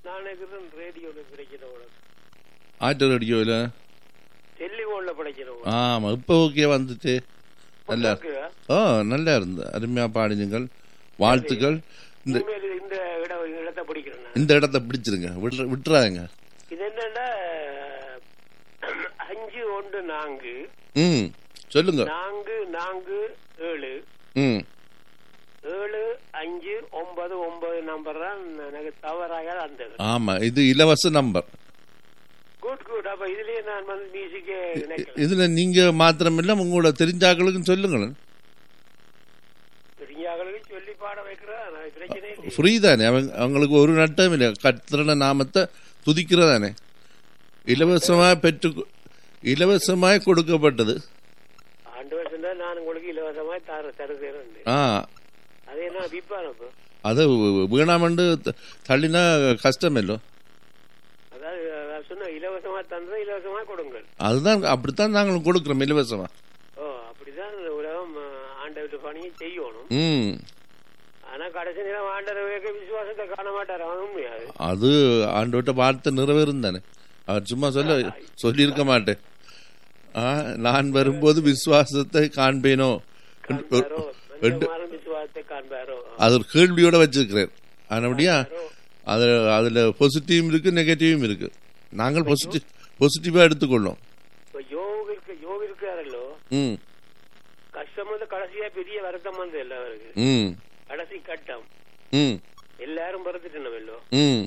நான் நினைக்கிறேன் ரேடியோல பிரச்சனை உனக்கு ஆட்டு ரேடியோவில் டெலிபோன்ல பிரச்சனை உனக்கு. ஆமா இப்போ ஓகே வந்துட்டு நல்லா கேக்குதா? ஓ நல்லா இருந்து அருமையா பாடினீங்கள் வாழ்த்துக்கள் இந்த உண்மையில இந்த இட இடத்தை பிடிக்கிறேன் நான். இந்த இடத்த பிடிச்சிருங்க விட்ற விட்டுறாங்க இது என்னன்னா அஞ்சு ஒன்று நான்கு ம் சொல்லுங்க நான்கு நான்கு ஏழு ம் ஏழு அஞ்சு ஒன்பது ஒன்பது நம்பர் தான் எனக்கு தவறாக அந்த ஆமா இது இலவச நம்பர் குட் குட் அப்ப இதுலயே நான் வந்து மியூசிக்கே நினைக்கிறேன் இதுல நீங்க மாத்திரமில்ல உங்களோட தெரிஞ்சாக்களுக்கும் சொல்லுங்களேன் பெரியார்களுக்கு சொல்லி பாட வைக்கிறேன் அது பிரச்சனை இல்லை ஃப்ரீ தானே அவங்க அவங்களுக்கு ஒரு நட்டம் இல்லை கத்திரன நாமத்தை துதிக்கிறதானே இலவசமா பெற்று இலவசமாய் கொடுக்கப்பட்டது ஆண்டு வருஷம் தான் நான் உங்களுக்கு இலவசமாய் தர தருகிறேன் ஆ அது என்ன விற்பான் அப்போ அது வீணாமண்டு த- தள்ளினா கஷ்டமில்லோ அதாவது அதாவது சொன்ன இலவசமா தந்ததை இலவசமா கொடுங்கள் அதுதான் அப்படித்தான் நாங்கள் கொடுக்குறோம் இலவசமா ஓ அப்படிதான் இந்த உலகம் ஆண்டவர்கிட்ட பணியை செய்யணும் ம் ஆனா கடைசி நேரம் ஆண்டவருக்கு விசுவாசத்தை காண மாட்டார் அவன் உண்மையாது அது ஆண்டவர்கிட்ட வார்த்தை நிறைவேறும் தானே அவர் சும்மா சொல்ல சொல்லியிருக்க மாட்டேன் ஆ, நான் வரும்போது விசுவாசத்தை காண்பேனோ காண்பாரோ ரெண்டு- மனிதகுமாரன் விசுவாசத்தை காண்பாரோ அது ஒரு கேள்வியோட வச்சிருக்கிறேன் ஆனபடியா அதுல அதுல பாசிட்டிவும் இருக்கு நெகட்டிவும் இருக்கு நாங்கள் பாசிட்டிவ் பாசிட்டிவா எடுத்துக்கொள்ளோம் இப்ப யோகிற்கு யோகி இருக்காரல்லோ ம் கஷ்டம் வந்து கடைசியா பெரிய வருத்தம் வந்து எல்லாருக்கு ம் கடைசி கட்டம் ம் எல்லாரும் பறந்துட்டோமல்லோ ம்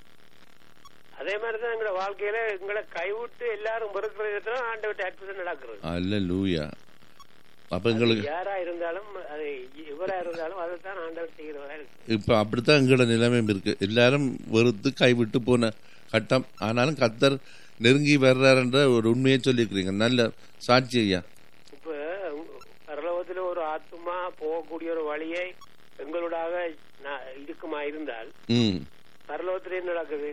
அதே மாதிரிதான் எங்களோட வாழ்க்கையில எங்களை கைவிட்டு எல்லாரும் பறக்கிறது ஆண்டவர்கிட்ட அற்புதம் நடக்கிறது அல்ல லூயா அப்ப எங்களுக்கு யாரா இருந்தாலும் அது இவரா இருந்தாலும் அதைத்தான் ஆண்டவர் செய்கிறவரா இருக்கு இப்ப அப்படித்தான் எங்களோட நிலைமையும் இருக்கு எல்லாரும் வெறுத்து கைவிட்டு போன கட்டம் ஆனாலும் கத்தர் நெருங்கி வர்றாருன்ற ஒரு உண்மையை சொல்லியிருக்கிறீங்க நல்ல சாட்சி ஐயா இப்ப பரலோகத்துல ஒரு ஆத்மா போகக்கூடிய ஒரு வழியை எங்களோடாக நா- இருக்குமா இருந்தால் ம் பரலோகத்துல என்ன நடக்குது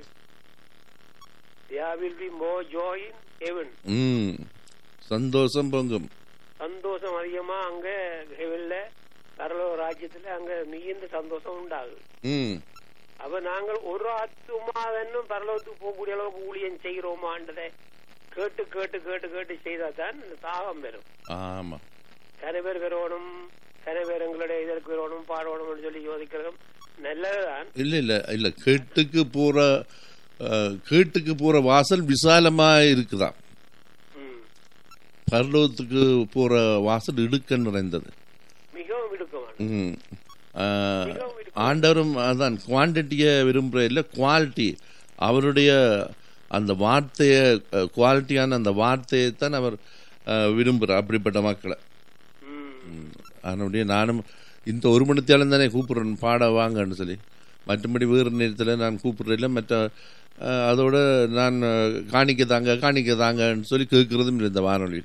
there will be more joy in heaven ம் சந்தோஷம் பொங்கும் சந்தோஷம் அதிகமா அங்க ஹெவன்ல பரலோக ராஜ்யத்துல அங்க மிகுந்த சந்தோஷம் உண்டாகுது ம் அப்ப நாங்கள் ஒரு ஆத்துமாவென்னும் பரலோகத்துக்கு போகக்கூடிய அளவுக்கு ஊழியம் செய்கிறோமான்றதை கேட்டு கேட்டு கேட்டு கேட்டு செய்தாதான் இந்த தாகம் பெறும் ஆமா கன பேர் பெறணும் கன பேர் எங்களுடைய இதற்கு பெறணும் பாடணும்னு சொல்லி யோசிக்கிறதும் நல்லதுதான் இல்ல இல்ல இல்ல கேட்டுக்கு போற அஹ், கேட்டுக்கு போற வாசல் விசாலமா இருக்குதாம் ம். பரலோகத்துக்கு போற வாசல் இடுக்க நிறைந்தது மிகவும் இடுக்கமான ம். அஹ், மிகவும் இடுக்கம். ஆண்டவரும் அதான் குவான்டிட்டியை விரும்புற இல்ல குவாலிட்டி அவருடைய அந்த வார்த்தைய குவாலிட்டியான அந்த வார்த்தையை தான் அவர் அஹ், விரும்புறார் அப்படிப்பட்ட மக்களை ம். அதனுடைய நானும் இந்த ஒரு மணித்தாலும் தானே கூப்பிடுறேன் பாட வாங்கன்னு சொல்லி மற்றபடி வேறு நேரத்தில் நான் கூப்பிடுறதில்ல மற்ற அஹ், அதோட நான் அஹ், காணிக்க தாங்க காணிக்க தாங்கன்னு சொல்லி கேட்கறதும் இல்லை இந்த வானொலி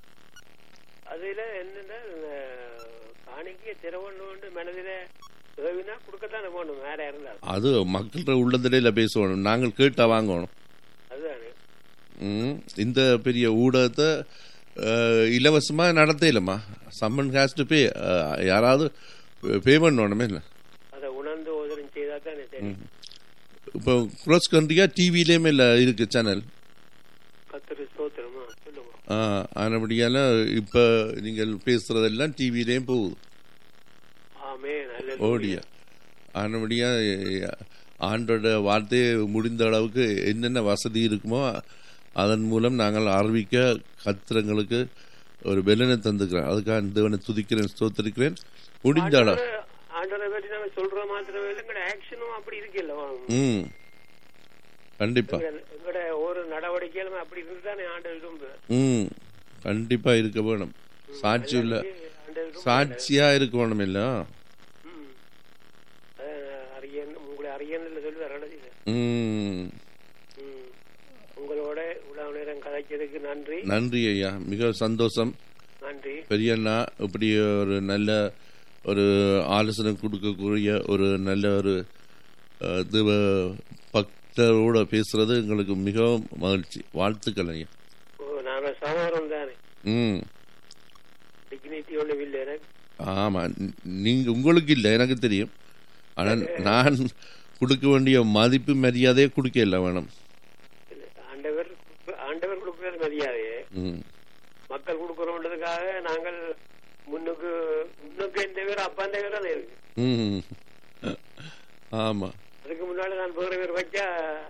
அதுல என்னன்னா அஹ், காணிக்கை திறவண்ணு மனதில ஏவினா கொடுக்கத்தானே போகணும் வேற இருந்தாலும் அது மக்கள்கிட்ட உள்ளதிலேயே பேசணும் நாங்கள் கேட்டா வாங்கணும் அதுதானே ம், இந்த பெரிய ஊடகத்தை அஹ், இலவசமா நடத்தையிலம்மா சம்மன் ஹேஸ் டு பே யாராவது பே பண்ணணுமே இல்லை அதை உணர்ந்து உதவி செய்தா தானே சரி இப்போ cross கண்ட்ரியா டிவிலேயுமே இல்லை இருக்கு சேனல் கத்திரி ஸ்தோத்திரமா சொல்லுங்க ஆனபடியால இப்போ நீங்கள் பேசுறதெல்லாம் டிவிலேயும் போகுது ஆமே நல்ல ஓடியா ஆனபடியா ஆண்டோட வார்த்தையை முடிந்த அளவுக்கு என்னென்ன வசதி இருக்குமோ அதன் மூலம் நாங்கள் அறிவிக்க கத்திரங்களுக்கு ஒரு பெலனை தந்துக்கிறேன் அதுக்காக தேவனை துதிக்கிறேன் ஸ்தோத்திரிக்கிறேன் முடிஞ்ச அளவு ஆண்டரை பற்றி நாங்க சொல்ற மாத்திரமே இல்லை எங்களோட ஆக்ஷனும் அப்படி இருக்குல்ல ம் கண்டிப்பா எங்களோட ஒரு நடவடிக்கையிலுமே அப்படி இருந்து தானே ஆண்டவர் விரும்பு ம் கண்டிப்பா இருக்க வேணும் சாட்சி உள்ள ஆண்டவர் விரும்பு. சாட்சியா இருக்க வேணும் இல்ல ம். அஹ், அரியன் உங்களை அரியன் சொல்லி வரணும் ம் ம். உங்களோட இவ்வளவு நேரம் கதைச்சதுக்கு நன்றி நன்றி ஐயா மிக சந்தோஷம் நன்றி பெரியண்ணா இப்படி ஒரு நல்ல ஒரு ஆலோசனை கொடுக்கக்கூடிய ஒரு நல்ல ஒரு அஹ், தேவ பக்தரோட பேசுறது எங்களுக்கு மிகவும் மகிழ்ச்சி வாழ்த்துக்கள் ஐயா ஓ நாங்க சகோதரம் தானே ம் டிக்னிட்டி ஒன்றும் இல்லை எனக்கு ஆமா ந- நீங்க உங்களுக்கு இல்லை எனக்கு தெரியும் ஆனால் நான் கொடுக்க வேண்டிய மதிப்பு மரியாதையை கொடுக்க இல்லை வேணும் ஆண்டவர் ஆண்டவர் கொடுக்கிறது மரியாதையே ம் மக்கள் கொடுக்கறோன்றதுக்காக நாங்கள் முன்னுக்கு முன்னுக்கு இந்த பேர் அப்பா இந்த பேர் தான் இருக்கு ம் ஆமா அதுக்கு முன்னாடி நான் வேற பேர் வச்சா